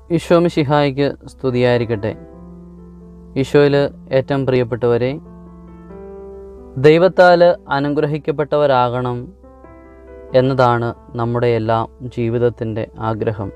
ഈശോമിഷിഹായിക്ക് സ്തുതിയായിരിക്കട്ടെ ഈശോയിൽ ഏറ്റവും പ്രിയപ്പെട്ടവരെ ദൈവത്താൽ അനുഗ്രഹിക്കപ്പെട്ടവരാകണം എന്നതാണ് നമ്മുടെ എല്ലാ ജീവിതത്തിൻ്റെ ആഗ്രഹം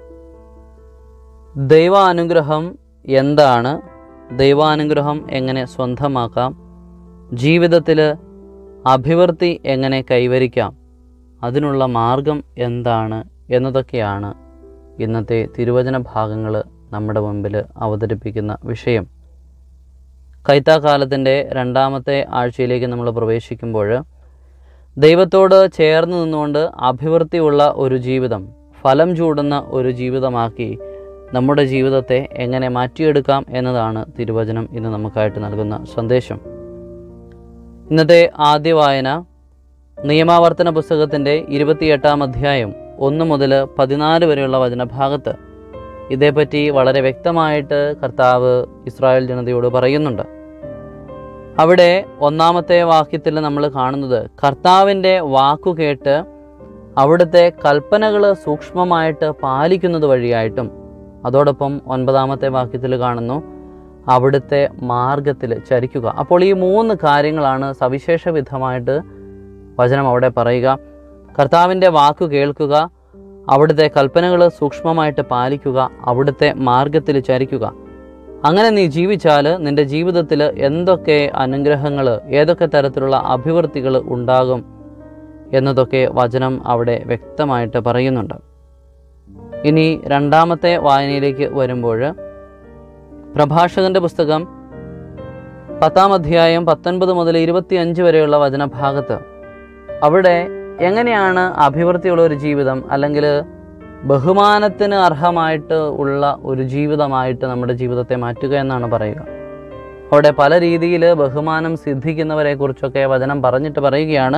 ദൈവാനുഗ്രഹം എന്താണ് ദൈവാനുഗ്രഹം എങ്ങനെ സ്വന്തമാക്കാം ജീവിതത്തിൽ അഭിവൃദ്ധി എങ്ങനെ കൈവരിക്കാം അതിനുള്ള മാർഗം എന്താണ് എന്നതൊക്കെയാണ് ഇന്നത്തെ തിരുവചന ഭാഗങ്ങൾ നമ്മുടെ മുമ്പിൽ അവതരിപ്പിക്കുന്ന വിഷയം കൈത്താക്കാലത്തിൻ്റെ രണ്ടാമത്തെ ആഴ്ചയിലേക്ക് നമ്മൾ പ്രവേശിക്കുമ്പോൾ ദൈവത്തോട് ചേർന്ന് നിന്നുകൊണ്ട് അഭിവൃദ്ധിയുള്ള ഒരു ജീവിതം ഫലം ചൂടുന്ന ഒരു ജീവിതമാക്കി നമ്മുടെ ജീവിതത്തെ എങ്ങനെ മാറ്റിയെടുക്കാം എന്നതാണ് തിരുവചനം ഇന്ന് നമുക്കായിട്ട് നൽകുന്ന സന്ദേശം ഇന്നത്തെ ആദ്യ വായന നിയമാവർത്തന പുസ്തകത്തിൻ്റെ ഇരുപത്തിയെട്ടാം അധ്യായം ഒന്ന് മുതൽ പതിനാല് വരെയുള്ള വചനഭാഗത്ത് ഇതേപ്പറ്റി വളരെ വ്യക്തമായിട്ട് കർത്താവ് ഇസ്രായേൽ ജനതയോട് പറയുന്നുണ്ട് അവിടെ ഒന്നാമത്തെ വാക്യത്തിൽ നമ്മൾ കാണുന്നത് കർത്താവിൻ്റെ വാക്കു കേട്ട് അവിടുത്തെ കൽപ്പനകൾ സൂക്ഷ്മമായിട്ട് പാലിക്കുന്നത് വഴിയായിട്ടും അതോടൊപ്പം ഒൻപതാമത്തെ വാക്യത്തിൽ കാണുന്നു അവിടുത്തെ മാർഗത്തിൽ ചരിക്കുക അപ്പോൾ ഈ മൂന്ന് കാര്യങ്ങളാണ് സവിശേഷ വിധമായിട്ട് വചനം അവിടെ പറയുക കർത്താവിൻ്റെ വാക്കു കേൾക്കുക അവിടുത്തെ കൽപ്പനകൾ സൂക്ഷ്മമായിട്ട് പാലിക്കുക അവിടുത്തെ മാർഗത്തിൽ ചരിക്കുക അങ്ങനെ നീ ജീവിച്ചാൽ നിൻ്റെ ജീവിതത്തിൽ എന്തൊക്കെ അനുഗ്രഹങ്ങൾ ഏതൊക്കെ തരത്തിലുള്ള അഭിവൃദ്ധികൾ ഉണ്ടാകും എന്നതൊക്കെ വചനം അവിടെ വ്യക്തമായിട്ട് പറയുന്നുണ്ട് ഇനി രണ്ടാമത്തെ വായനയിലേക്ക് വരുമ്പോൾ പ്രഭാഷകന്റെ പുസ്തകം പത്താം അധ്യായം പത്തൊൻപത് മുതൽ ഇരുപത്തി അഞ്ച് വരെയുള്ള വചനഭാഗത്ത് അവിടെ എങ്ങനെയാണ് അഭിവൃദ്ധിയുള്ള ഒരു ജീവിതം അല്ലെങ്കിൽ ബഹുമാനത്തിന് അർഹമായിട്ട് ഉള്ള ഒരു ജീവിതമായിട്ട് നമ്മുടെ ജീവിതത്തെ മാറ്റുക എന്നാണ് പറയുക അവിടെ പല രീതിയിൽ ബഹുമാനം സിദ്ധിക്കുന്നവരെ കുറിച്ചൊക്കെ വചനം പറഞ്ഞിട്ട് പറയുകയാണ്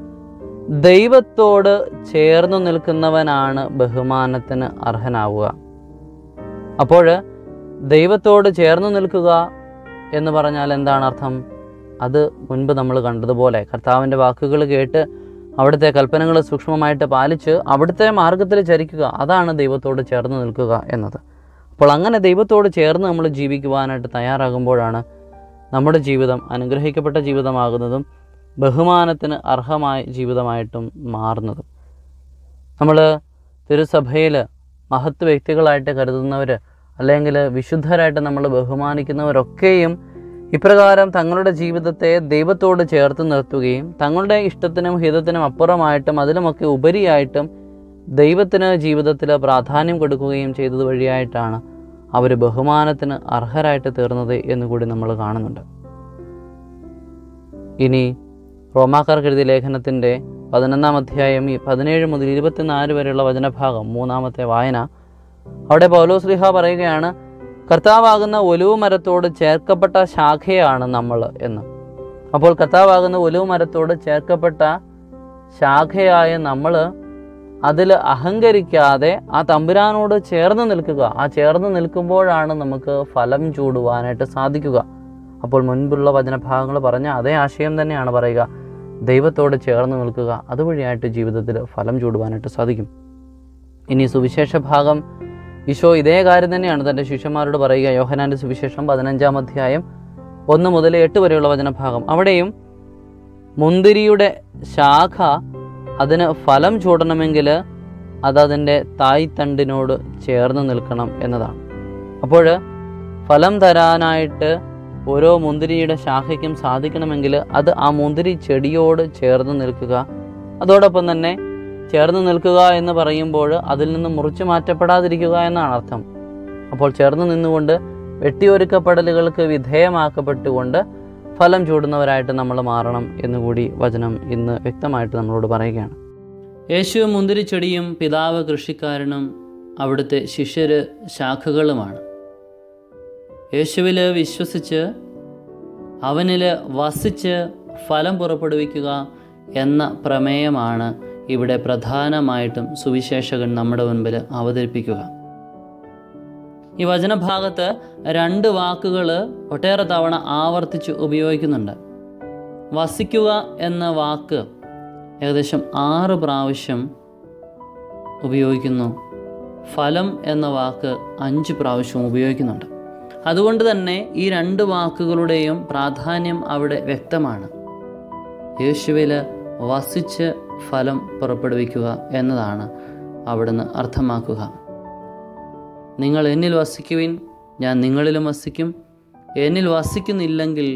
ദൈവത്തോട് ചേർന്നു നിൽക്കുന്നവനാണ് ബഹുമാനത്തിന് അർഹനാവുക അപ്പോൾ ദൈവത്തോട് ചേർന്നു നിൽക്കുക എന്ന് പറഞ്ഞാൽ എന്താണ് അർത്ഥം അത് മുൻപ് നമ്മൾ കണ്ടതുപോലെ കർത്താവിൻ്റെ വാക്കുകൾ കേട്ട് അവിടുത്തെ കൽപ്പനകൾ സൂക്ഷ്മമായിട്ട് പാലിച്ച് അവിടുത്തെ മാർഗത്തിൽ ചരിക്കുക അതാണ് ദൈവത്തോട് ചേർന്ന് നിൽക്കുക എന്നത് അപ്പോൾ അങ്ങനെ ദൈവത്തോട് ചേർന്ന് നമ്മൾ ജീവിക്കുവാനായിട്ട് തയ്യാറാകുമ്പോഴാണ് നമ്മുടെ ജീവിതം അനുഗ്രഹിക്കപ്പെട്ട ജീവിതമാകുന്നതും ബഹുമാനത്തിന് അർഹമായ ജീവിതമായിട്ടും മാറുന്നതും നമ്മൾ തിരുസഭയിൽ മഹത്വ വ്യക്തികളായിട്ട് കരുതുന്നവർ അല്ലെങ്കിൽ വിശുദ്ധരായിട്ട് നമ്മൾ ബഹുമാനിക്കുന്നവരൊക്കെയും ഇപ്രകാരം തങ്ങളുടെ ജീവിതത്തെ ദൈവത്തോട് ചേർത്ത് നിർത്തുകയും തങ്ങളുടെ ഇഷ്ടത്തിനും ഹിതത്തിനും അപ്പുറമായിട്ടും അതിലുമൊക്കെ ഉപരിയായിട്ടും ദൈവത്തിന് ജീവിതത്തിൽ പ്രാധാന്യം കൊടുക്കുകയും ചെയ്തത് വഴിയായിട്ടാണ് അവർ ബഹുമാനത്തിന് അർഹരായിട്ട് തീർന്നത് എന്നുകൂടി നമ്മൾ കാണുന്നുണ്ട് ഇനി റോമാക്കാർക്ക് എഴുതിയ ലേഖനത്തിൻ്റെ പതിനൊന്നാം അധ്യായം ഈ പതിനേഴ് മുതൽ ഇരുപത്തിനാല് വരെയുള്ള വചനഭാഗം മൂന്നാമത്തെ വായന അവിടെ പൗലോസ്ലിഹ പറയുകയാണ് കർത്താവാകുന്ന ഒലുവ് മരത്തോട് ചേർക്കപ്പെട്ട ശാഖയാണ് നമ്മൾ എന്ന് അപ്പോൾ കർത്താവാകുന്ന ഒലുവ് മരത്തോട് ചേർക്കപ്പെട്ട ശാഖയായ നമ്മൾ അതിൽ അഹങ്കരിക്കാതെ ആ തമ്പുരാനോട് ചേർന്ന് നിൽക്കുക ആ ചേർന്ന് നിൽക്കുമ്പോഴാണ് നമുക്ക് ഫലം ചൂടുവാനായിട്ട് സാധിക്കുക അപ്പോൾ മുൻപുള്ള വചനഭാഗങ്ങൾ പറഞ്ഞ അതേ ആശയം തന്നെയാണ് പറയുക ദൈവത്തോട് ചേർന്ന് നിൽക്കുക അതുവഴിയായിട്ട് ജീവിതത്തിൽ ഫലം ചൂടുവാനായിട്ട് സാധിക്കും ഇനി സുവിശേഷ ഭാഗം ഈശോ ഇതേ കാര്യം തന്നെയാണ് തൻ്റെ ശിഷ്യന്മാരോട് പറയുക യോഹനാൻ്റെ സുവിശേഷം പതിനഞ്ചാം അധ്യായം ഒന്ന് മുതൽ എട്ട് വരെയുള്ള വചനഭാഗം അവിടെയും മുന്തിരിയുടെ ശാഖ അതിന് ഫലം ചൂടണമെങ്കിൽ അത് അതിൻ്റെ തായ്തണ്ടിനോട് ചേർന്ന് നിൽക്കണം എന്നതാണ് അപ്പോൾ ഫലം തരാനായിട്ട് ഓരോ മുന്തിരിയുടെ ശാഖയ്ക്കും സാധിക്കണമെങ്കിൽ അത് ആ മുന്തിരി ചെടിയോട് ചേർന്ന് നിൽക്കുക അതോടൊപ്പം തന്നെ ചേർന്ന് നിൽക്കുക എന്ന് പറയുമ്പോൾ അതിൽ നിന്ന് മുറിച്ചു മാറ്റപ്പെടാതിരിക്കുക എന്നാണ് അർത്ഥം അപ്പോൾ ചേർന്ന് നിന്നുകൊണ്ട് വെട്ടിയൊരുക്കപ്പെടലുകൾക്ക് വിധേയമാക്കപ്പെട്ടുകൊണ്ട് ഫലം ചൂടുന്നവരായിട്ട് നമ്മൾ മാറണം എന്നുകൂടി വചനം ഇന്ന് വ്യക്തമായിട്ട് നമ്മളോട് പറയുകയാണ് യേശു മുന്തിരിച്ചെടിയും പിതാവ് കൃഷിക്കാരനും അവിടുത്തെ ശിഷ്യര് ശാഖകളുമാണ് യേശുവിൽ വിശ്വസിച്ച് അവനിൽ വസിച്ച് ഫലം പുറപ്പെടുവിക്കുക എന്ന പ്രമേയമാണ് ഇവിടെ പ്രധാനമായിട്ടും സുവിശേഷകൻ നമ്മുടെ മുൻപിൽ അവതരിപ്പിക്കുക ഈ വചനഭാഗത്ത് രണ്ട് വാക്കുകൾ ഒട്ടേറെ തവണ ആവർത്തിച്ച് ഉപയോഗിക്കുന്നുണ്ട് വസിക്കുക എന്ന വാക്ക് ഏകദേശം ആറ് പ്രാവശ്യം ഉപയോഗിക്കുന്നു ഫലം എന്ന വാക്ക് അഞ്ച് പ്രാവശ്യം ഉപയോഗിക്കുന്നുണ്ട് അതുകൊണ്ട് തന്നെ ഈ രണ്ട് വാക്കുകളുടെയും പ്രാധാന്യം അവിടെ വ്യക്തമാണ് യേശുവിൽ വസിച്ച് ഫലം പുറപ്പെടുവിക്കുക എന്നതാണ് അവിടുന്ന് അർത്ഥമാക്കുക നിങ്ങൾ എന്നിൽ വസിക്കുവിൻ ഞാൻ നിങ്ങളിലും വസിക്കും എന്നിൽ വസിക്കുന്നില്ലെങ്കിൽ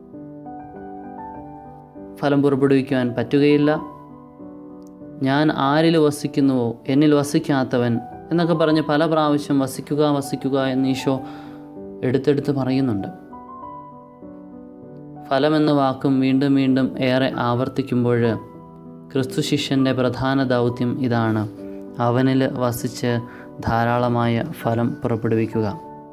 ഫലം പുറപ്പെടുവിക്കുവാൻ പറ്റുകയില്ല ഞാൻ ആരിൽ വസിക്കുന്നുവോ എന്നിൽ വസിക്കാത്തവൻ എന്നൊക്കെ പറഞ്ഞ് പല പ്രാവശ്യം വസിക്കുക വസിക്കുക എന്ന് ഈശോ എടുത്തെടുത്ത് പറയുന്നുണ്ട് ഫലമെന്ന വാക്കും വീണ്ടും വീണ്ടും ഏറെ ആവർത്തിക്കുമ്പോൾ ക്രിസ്തു ശിഷ്യൻ്റെ പ്രധാന ദൗത്യം ഇതാണ് അവനിൽ വസിച്ച് ധാരാളമായ ഫലം പുറപ്പെടുവിക്കുക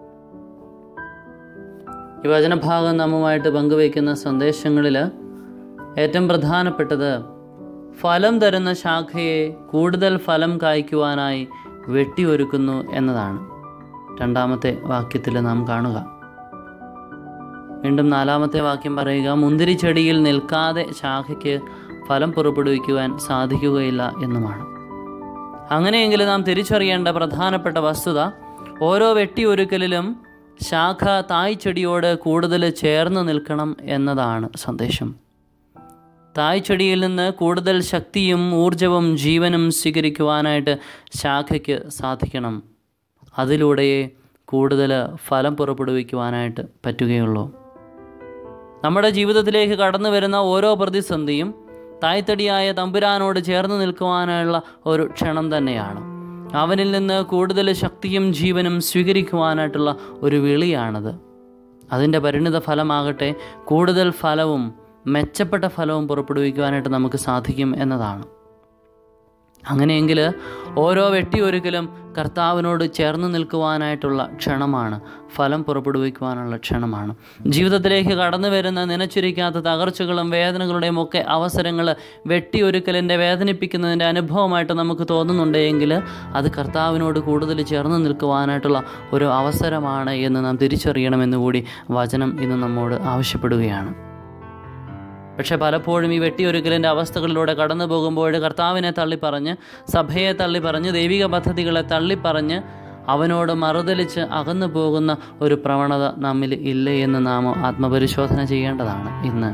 ഈ വചനഭാഗം നമ്മുമായിട്ട് പങ്കുവയ്ക്കുന്ന സന്ദേശങ്ങളിൽ ഏറ്റവും പ്രധാനപ്പെട്ടത് ഫലം തരുന്ന ശാഖയെ കൂടുതൽ ഫലം കായ്ക്കുവാനായി വെട്ടിയൊരുക്കുന്നു എന്നതാണ് രണ്ടാമത്തെ വാക്യത്തിൽ നാം കാണുക വീണ്ടും നാലാമത്തെ വാക്യം പറയുക മുന്തിരി ചെടിയിൽ നിൽക്കാതെ ശാഖയ്ക്ക് ഫലം പുറപ്പെടുവിക്കുവാൻ സാധിക്കുകയില്ല എന്നുമാണ് അങ്ങനെയെങ്കിൽ നാം തിരിച്ചറിയേണ്ട പ്രധാനപ്പെട്ട വസ്തുത ഓരോ വെട്ടിയൊരുക്കലിലും ശാഖ തായ് ചെടിയോട് കൂടുതൽ ചേർന്ന് നിൽക്കണം എന്നതാണ് സന്ദേശം തായ് ചെടിയിൽ നിന്ന് കൂടുതൽ ശക്തിയും ഊർജവും ജീവനും സ്വീകരിക്കുവാനായിട്ട് ശാഖയ്ക്ക് സാധിക്കണം അതിലൂടെയേ കൂടുതൽ ഫലം പുറപ്പെടുവിക്കുവാനായിട്ട് പറ്റുകയുള്ളൂ നമ്മുടെ ജീവിതത്തിലേക്ക് കടന്നു വരുന്ന ഓരോ പ്രതിസന്ധിയും തായ്തടിയായ തമ്പുരാനോട് ചേർന്ന് നിൽക്കുവാനുള്ള ഒരു ക്ഷണം തന്നെയാണ് അവനിൽ നിന്ന് കൂടുതൽ ശക്തിയും ജീവനും സ്വീകരിക്കുവാനായിട്ടുള്ള ഒരു വിളിയാണത് അതിൻ്റെ പരിണിത ഫലമാകട്ടെ കൂടുതൽ ഫലവും മെച്ചപ്പെട്ട ഫലവും പുറപ്പെടുവിക്കുവാനായിട്ട് നമുക്ക് സാധിക്കും എന്നതാണ് അങ്ങനെയെങ്കിൽ ഓരോ വെട്ടിയൊരുക്കലും കർത്താവിനോട് ചേർന്ന് നിൽക്കുവാനായിട്ടുള്ള ക്ഷണമാണ് ഫലം പുറപ്പെടുവിക്കുവാനുള്ള ക്ഷണമാണ് ജീവിതത്തിലേക്ക് കടന്നു വരുന്ന നനച്ചുരിക്കാത്ത തകർച്ചകളും വേദനകളുടെയും ഒക്കെ അവസരങ്ങൾ വെട്ടിയൊരുക്കലിൻ്റെ വേദനിപ്പിക്കുന്നതിൻ്റെ അനുഭവമായിട്ട് നമുക്ക് തോന്നുന്നുണ്ടെങ്കിൽ അത് കർത്താവിനോട് കൂടുതൽ ചേർന്ന് നിൽക്കുവാനായിട്ടുള്ള ഒരു അവസരമാണ് എന്ന് നാം തിരിച്ചറിയണമെന്ന് കൂടി വചനം ഇന്ന് നമ്മോട് ആവശ്യപ്പെടുകയാണ് പക്ഷെ പലപ്പോഴും ഈ വെട്ടിയൊരുക്കലിൻ്റെ അവസ്ഥകളിലൂടെ കടന്നു പോകുമ്പോൾ കർത്താവിനെ തള്ളിപ്പറഞ്ഞ് സഭയെ തള്ളിപ്പറഞ്ഞ് ദൈവിക പദ്ധതികളെ തള്ളിപ്പറഞ്ഞ് അവനോട് മറുതലിച്ച് അകന്നു പോകുന്ന ഒരു പ്രവണത നമ്മിൽ ഇല്ലേ എന്ന് നാം ആത്മപരിശോധന ചെയ്യേണ്ടതാണ് ഇന്ന്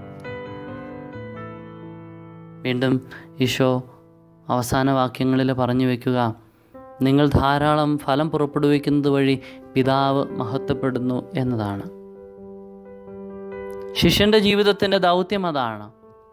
വീണ്ടും ഈശോ അവസാന വാക്യങ്ങളിൽ പറഞ്ഞു വയ്ക്കുക നിങ്ങൾ ധാരാളം ഫലം പുറപ്പെടുവിക്കുന്നത് വഴി പിതാവ് മഹത്വപ്പെടുന്നു എന്നതാണ് ശിഷ്യന്റെ ജീവിതത്തിൻ്റെ ദൗത്യം അതാണ്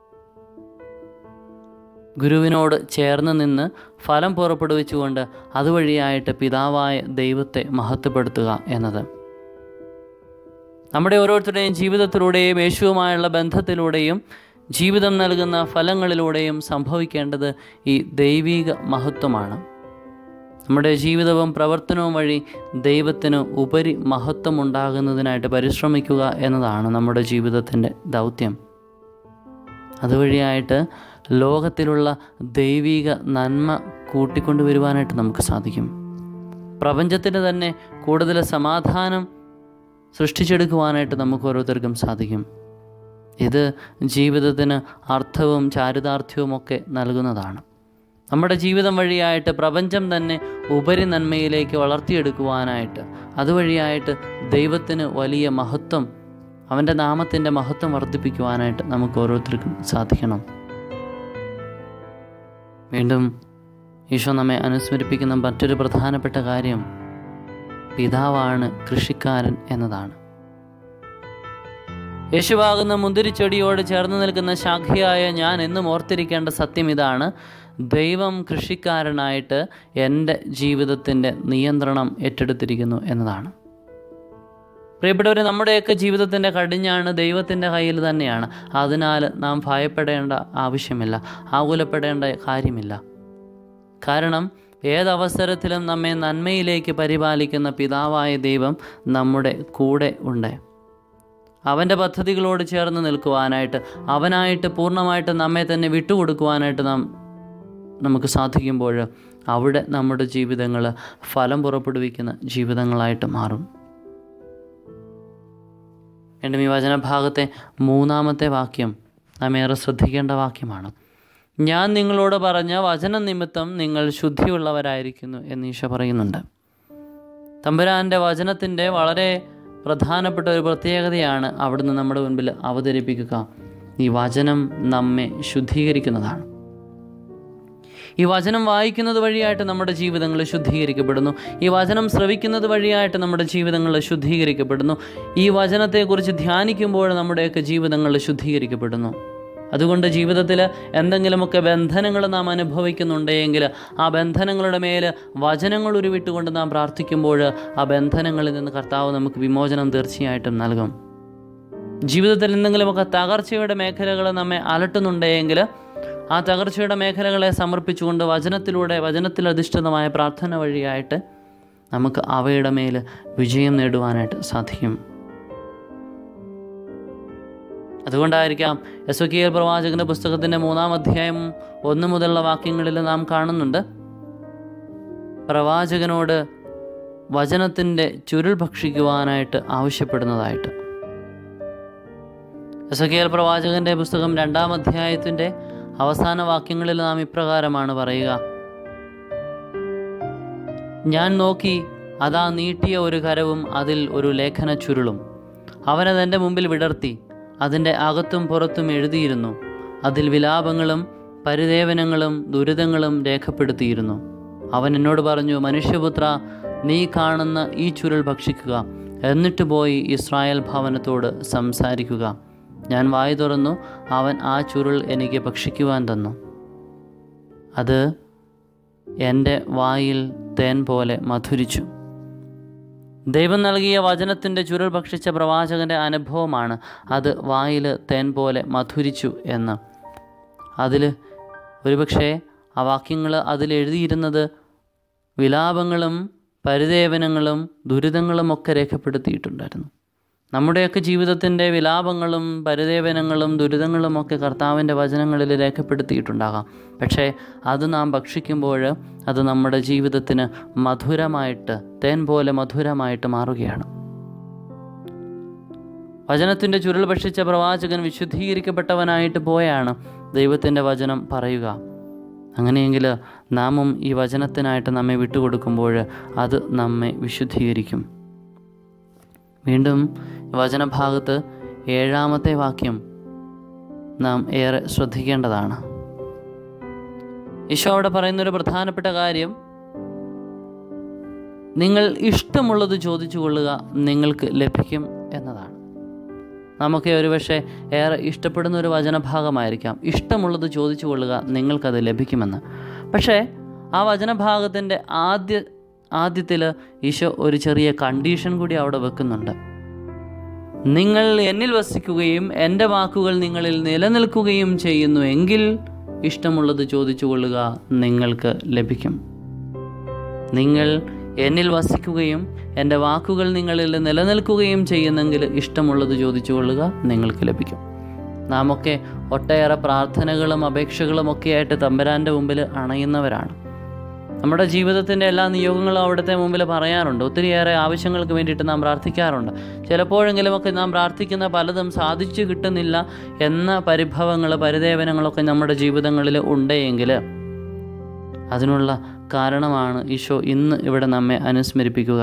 ഗുരുവിനോട് ചേർന്ന് നിന്ന് ഫലം പുറപ്പെടുവിച്ചുകൊണ്ട് അതുവഴിയായിട്ട് പിതാവായ ദൈവത്തെ മഹത്വപ്പെടുത്തുക എന്നത് നമ്മുടെ ഓരോരുത്തരുടെയും ജീവിതത്തിലൂടെയും യേശുവുമായുള്ള ബന്ധത്തിലൂടെയും ജീവിതം നൽകുന്ന ഫലങ്ങളിലൂടെയും സംഭവിക്കേണ്ടത് ഈ ദൈവിക മഹത്വമാണ് നമ്മുടെ ജീവിതവും പ്രവർത്തനവും വഴി ദൈവത്തിന് ഉപരി മഹത്വം ഉണ്ടാകുന്നതിനായിട്ട് പരിശ്രമിക്കുക എന്നതാണ് നമ്മുടെ ജീവിതത്തിൻ്റെ ദൗത്യം അതുവഴിയായിട്ട് ലോകത്തിലുള്ള ദൈവിക നന്മ കൂട്ടിക്കൊണ്ടുവരുവാനായിട്ട് നമുക്ക് സാധിക്കും പ്രപഞ്ചത്തിന് തന്നെ കൂടുതൽ സമാധാനം സൃഷ്ടിച്ചെടുക്കുവാനായിട്ട് നമുക്ക് ഓരോരുത്തർക്കും സാധിക്കും ഇത് ജീവിതത്തിന് അർത്ഥവും ചാരിതാർത്ഥ്യവും ഒക്കെ നൽകുന്നതാണ് നമ്മുടെ ജീവിതം വഴിയായിട്ട് പ്രപഞ്ചം തന്നെ ഉപരി നന്മയിലേക്ക് വളർത്തിയെടുക്കുവാനായിട്ട് അതുവഴിയായിട്ട് ദൈവത്തിന് വലിയ മഹത്വം അവൻ്റെ നാമത്തിൻ്റെ മഹത്വം വർദ്ധിപ്പിക്കുവാനായിട്ട് നമുക്ക് ഓരോരുത്തർക്കും സാധിക്കണം വീണ്ടും ഈശോ നമ്മെ അനുസ്മരിപ്പിക്കുന്ന മറ്റൊരു പ്രധാനപ്പെട്ട കാര്യം പിതാവാണ് കൃഷിക്കാരൻ എന്നതാണ് യേശുവാകുന്ന മുന്തിരിച്ചെടിയോട് ചേർന്ന് നിൽക്കുന്ന ശാഖയായ ഞാൻ എന്നും ഓർത്തിരിക്കേണ്ട സത്യം ഇതാണ് ദൈവം കൃഷിക്കാരനായിട്ട് എൻ്റെ ജീവിതത്തിൻ്റെ നിയന്ത്രണം ഏറ്റെടുത്തിരിക്കുന്നു എന്നതാണ് പ്രിയപ്പെട്ടവരെ നമ്മുടെയൊക്കെ ജീവിതത്തിൻ്റെ കടിഞ്ഞാണ് ദൈവത്തിൻ്റെ കയ്യിൽ തന്നെയാണ് അതിനാൽ നാം ഭയപ്പെടേണ്ട ആവശ്യമില്ല ആകുലപ്പെടേണ്ട കാര്യമില്ല കാരണം ഏതവസരത്തിലും നമ്മെ നന്മയിലേക്ക് പരിപാലിക്കുന്ന പിതാവായ ദൈവം നമ്മുടെ കൂടെ ഉണ്ട് അവൻ്റെ പദ്ധതികളോട് ചേർന്ന് നിൽക്കുവാനായിട്ട് അവനായിട്ട് പൂർണ്ണമായിട്ട് നമ്മെ തന്നെ വിട്ടുകൊടുക്കുവാനായിട്ട് നാം നമുക്ക് സാധിക്കുമ്പോൾ അവിടെ നമ്മുടെ ജീവിതങ്ങൾ ഫലം പുറപ്പെടുവിക്കുന്ന ജീവിതങ്ങളായിട്ട് മാറും വീണ്ടും ഈ വചനഭാഗത്തെ മൂന്നാമത്തെ വാക്യം നാം ഏറെ ശ്രദ്ധിക്കേണ്ട വാക്യമാണ് ഞാൻ നിങ്ങളോട് പറഞ്ഞ വചന നിമിത്തം നിങ്ങൾ ശുദ്ധിയുള്ളവരായിരിക്കുന്നു എന്ന് ഈശോ പറയുന്നുണ്ട് തമ്പുരാൻ്റെ വചനത്തിൻ്റെ വളരെ പ്രധാനപ്പെട്ട ഒരു പ്രത്യേകതയാണ് അവിടുന്ന് നമ്മുടെ മുൻപിൽ അവതരിപ്പിക്കുക ഈ വചനം നമ്മെ ശുദ്ധീകരിക്കുന്നതാണ് ഈ വചനം വായിക്കുന്നത് വഴിയായിട്ട് നമ്മുടെ ജീവിതങ്ങൾ ശുദ്ധീകരിക്കപ്പെടുന്നു ഈ വചനം ശ്രവിക്കുന്നത് വഴിയായിട്ട് നമ്മുടെ ജീവിതങ്ങൾ ശുദ്ധീകരിക്കപ്പെടുന്നു ഈ വചനത്തെക്കുറിച്ച് ധ്യാനിക്കുമ്പോൾ നമ്മുടെയൊക്കെ ജീവിതങ്ങൾ ശുദ്ധീകരിക്കപ്പെടുന്നു അതുകൊണ്ട് ജീവിതത്തിൽ എന്തെങ്കിലുമൊക്കെ ബന്ധനങ്ങൾ നാം അനുഭവിക്കുന്നുണ്ടെങ്കിൽ ആ ബന്ധനങ്ങളുടെ മേൽ വചനങ്ങൾ ഉരുവിട്ടുകൊണ്ട് നാം പ്രാർത്ഥിക്കുമ്പോൾ ആ ബന്ധനങ്ങളിൽ നിന്ന് കർത്താവ് നമുക്ക് വിമോചനം തീർച്ചയായിട്ടും നൽകും ജീവിതത്തിൽ എന്തെങ്കിലുമൊക്കെ തകർച്ചയുടെ മേഖലകൾ നമ്മെ അലട്ടുന്നുണ്ടെങ്കിൽ ആ തകർച്ചയുടെ മേഖലകളെ സമർപ്പിച്ചുകൊണ്ട് വചനത്തിലൂടെ വചനത്തിൽ അധിഷ്ഠിതമായ പ്രാർത്ഥന വഴിയായിട്ട് നമുക്ക് അവയുടെ മേൽ വിജയം നേടുവാനായിട്ട് സാധിക്കും അതുകൊണ്ടായിരിക്കാം എസ് ഒ കെ എൽ പ്രവാചകന്റെ പുസ്തകത്തിൻ്റെ മൂന്നാം അധ്യായം ഒന്ന് മുതലുള്ള വാക്യങ്ങളിൽ നാം കാണുന്നുണ്ട് പ്രവാചകനോട് വചനത്തിൻ്റെ ചുരുൾ ഭക്ഷിക്കുവാനായിട്ട് ആവശ്യപ്പെടുന്നതായിട്ട് എസ് ഒ കെ എൽ പ്രവാചകന്റെ പുസ്തകം രണ്ടാം അധ്യായത്തിൻ്റെ അവസാന വാക്യങ്ങളിൽ നാം ഇപ്രകാരമാണ് പറയുക ഞാൻ നോക്കി അതാ നീട്ടിയ ഒരു കരവും അതിൽ ഒരു ലേഖന ചുരുളും അവനതെൻ്റെ മുമ്പിൽ വിടർത്തി അതിൻ്റെ അകത്തും പുറത്തും എഴുതിയിരുന്നു അതിൽ വിലാപങ്ങളും പരിദേവനങ്ങളും ദുരിതങ്ങളും രേഖപ്പെടുത്തിയിരുന്നു അവൻ എന്നോട് പറഞ്ഞു മനുഷ്യപുത്ര നീ കാണുന്ന ഈ ചുരുൾ ഭക്ഷിക്കുക എന്നിട്ട് പോയി ഇസ്രായേൽ ഭവനത്തോട് സംസാരിക്കുക ഞാൻ വായി തുറന്നു അവൻ ആ ചുരുൾ എനിക്ക് ഭക്ഷിക്കുവാൻ തന്നു അത് എൻ്റെ വായിൽ തേൻ പോലെ മധുരിച്ചു ദൈവം നൽകിയ വചനത്തിൻ്റെ ചുരുൾ ഭക്ഷിച്ച പ്രവാചകൻ്റെ അനുഭവമാണ് അത് വായിൽ തേൻ പോലെ മധുരിച്ചു എന്ന് അതിൽ ഒരുപക്ഷെ ആ വാക്യങ്ങൾ അതിൽ എഴുതിയിരുന്നത് വിലാപങ്ങളും പരിദേവനങ്ങളും ദുരിതങ്ങളും ഒക്കെ രേഖപ്പെടുത്തിയിട്ടുണ്ടായിരുന്നു നമ്മുടെയൊക്കെ ജീവിതത്തിൻ്റെ വിലാപങ്ങളും പരിദേവനങ്ങളും ദുരിതങ്ങളും ഒക്കെ കർത്താവിൻ്റെ വചനങ്ങളിൽ രേഖപ്പെടുത്തിയിട്ടുണ്ടാകാം പക്ഷേ അത് നാം ഭക്ഷിക്കുമ്പോൾ അത് നമ്മുടെ ജീവിതത്തിന് മധുരമായിട്ട് തേൻ പോലെ മധുരമായിട്ട് മാറുകയാണ് വചനത്തിൻ്റെ ചുരുൾ ഭക്ഷിച്ച പ്രവാചകൻ വിശുദ്ധീകരിക്കപ്പെട്ടവനായിട്ട് പോയാണ് ദൈവത്തിൻ്റെ വചനം പറയുക അങ്ങനെയെങ്കിൽ നാമും ഈ വചനത്തിനായിട്ട് നമ്മെ വിട്ടുകൊടുക്കുമ്പോൾ അത് നമ്മെ വിശുദ്ധീകരിക്കും വീണ്ടും വചനഭാഗത്ത് ഏഴാമത്തെ വാക്യം നാം ഏറെ ശ്രദ്ധിക്കേണ്ടതാണ് ഈശോ അവിടെ പറയുന്നൊരു പ്രധാനപ്പെട്ട കാര്യം നിങ്ങൾ ഇഷ്ടമുള്ളത് ചോദിച്ചു കൊള്ളുക നിങ്ങൾക്ക് ലഭിക്കും എന്നതാണ് നമുക്ക് ഒരുപക്ഷെ ഏറെ ഇഷ്ടപ്പെടുന്ന ഒരു വചനഭാഗമായിരിക്കാം ഇഷ്ടമുള്ളത് ചോദിച്ചു കൊള്ളുക നിങ്ങൾക്കത് ലഭിക്കുമെന്ന് പക്ഷേ ആ വചനഭാഗത്തിൻ്റെ ആദ്യ ആദ്യത്തിൽ ഈശോ ഒരു ചെറിയ കണ്ടീഷൻ കൂടി അവിടെ വെക്കുന്നുണ്ട് നിങ്ങൾ എന്നിൽ വസിക്കുകയും എൻ്റെ വാക്കുകൾ നിങ്ങളിൽ നിലനിൽക്കുകയും ചെയ്യുന്നു എങ്കിൽ ഇഷ്ടമുള്ളത് ചോദിച്ചു കൊള്ളുക നിങ്ങൾക്ക് ലഭിക്കും നിങ്ങൾ എന്നിൽ വസിക്കുകയും എൻ്റെ വാക്കുകൾ നിങ്ങളിൽ നിലനിൽക്കുകയും ചെയ്യുന്നെങ്കിൽ ഇഷ്ടമുള്ളത് ചോദിച്ചു കൊള്ളുക നിങ്ങൾക്ക് ലഭിക്കും നാമൊക്കെ ഒട്ടേറെ പ്രാർത്ഥനകളും അപേക്ഷകളും ഒക്കെ ആയിട്ട് തമ്പരാൻ്റെ മുമ്പിൽ അണയുന്നവരാണ് നമ്മുടെ ജീവിതത്തിൻ്റെ എല്ലാ നിയോഗങ്ങളും അവിടുത്തെ മുമ്പിൽ പറയാറുണ്ട് ഒത്തിരിയേറെ ആവശ്യങ്ങൾക്ക് വേണ്ടിയിട്ട് നാം പ്രാർത്ഥിക്കാറുണ്ട് ചിലപ്പോഴെങ്കിലുമൊക്കെ നാം പ്രാർത്ഥിക്കുന്ന പലതും സാധിച്ചു കിട്ടുന്നില്ല എന്ന പരിഭവങ്ങൾ പരിദേവനങ്ങളൊക്കെ നമ്മുടെ ജീവിതങ്ങളിൽ ഉണ്ടെങ്കിൽ അതിനുള്ള കാരണമാണ് ഈശോ ഇന്ന് ഇവിടെ നമ്മെ അനുസ്മരിപ്പിക്കുക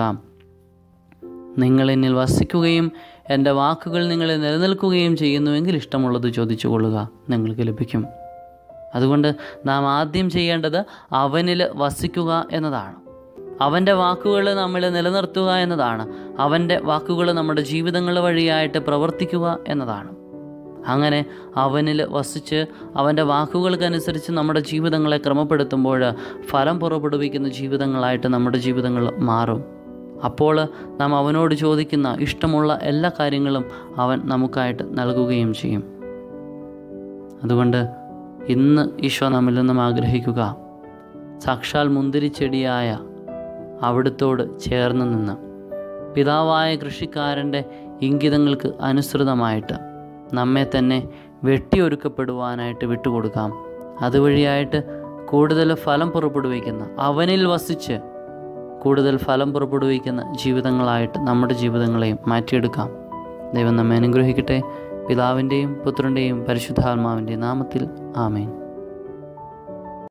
നിങ്ങൾ എന്നിൽ വസിക്കുകയും എൻ്റെ വാക്കുകൾ നിങ്ങളിൽ നിലനിൽക്കുകയും ചെയ്യുന്നുവെങ്കിൽ ഇഷ്ടമുള്ളത് ചോദിച്ചു കൊള്ളുക നിങ്ങൾക്ക് ലഭിക്കും അതുകൊണ്ട് നാം ആദ്യം ചെയ്യേണ്ടത് അവനിൽ വസിക്കുക എന്നതാണ് അവൻ്റെ വാക്കുകൾ നമ്മൾ നിലനിർത്തുക എന്നതാണ് അവൻ്റെ വാക്കുകൾ നമ്മുടെ ജീവിതങ്ങൾ വഴിയായിട്ട് പ്രവർത്തിക്കുക എന്നതാണ് അങ്ങനെ അവനിൽ വസിച്ച് അവൻ്റെ വാക്കുകൾക്കനുസരിച്ച് നമ്മുടെ ജീവിതങ്ങളെ ക്രമപ്പെടുത്തുമ്പോൾ ഫലം പുറപ്പെടുവിക്കുന്ന ജീവിതങ്ങളായിട്ട് നമ്മുടെ ജീവിതങ്ങൾ മാറും അപ്പോൾ നാം അവനോട് ചോദിക്കുന്ന ഇഷ്ടമുള്ള എല്ലാ കാര്യങ്ങളും അവൻ നമുക്കായിട്ട് നൽകുകയും ചെയ്യും അതുകൊണ്ട് ഇന്ന് ഈശോ നമ്മിൽ നിന്നും ആഗ്രഹിക്കുക സാക്ഷാൽ മുന്തിരിച്ചെടിയായ അവിടുത്തോട് ചേർന്ന് നിന്ന് പിതാവായ കൃഷിക്കാരൻ്റെ ഇംഗിതങ്ങൾക്ക് അനുസൃതമായിട്ട് നമ്മെ തന്നെ വെട്ടിയൊരുക്കപ്പെടുവാനായിട്ട് വിട്ടുകൊടുക്കാം അതുവഴിയായിട്ട് കൂടുതൽ ഫലം പുറപ്പെടുവിക്കുന്ന അവനിൽ വസിച്ച് കൂടുതൽ ഫലം പുറപ്പെടുവിക്കുന്ന ജീവിതങ്ങളായിട്ട് നമ്മുടെ ജീവിതങ്ങളെയും മാറ്റിയെടുക്കാം ദൈവം നമ്മെ അനുഗ്രഹിക്കട്ടെ പിതാവിൻ്റെയും പുത്രൻ്റെയും പരിശുദ്ധാത്മാവിൻ്റെയും നാമത്തിൽ ആമേൻ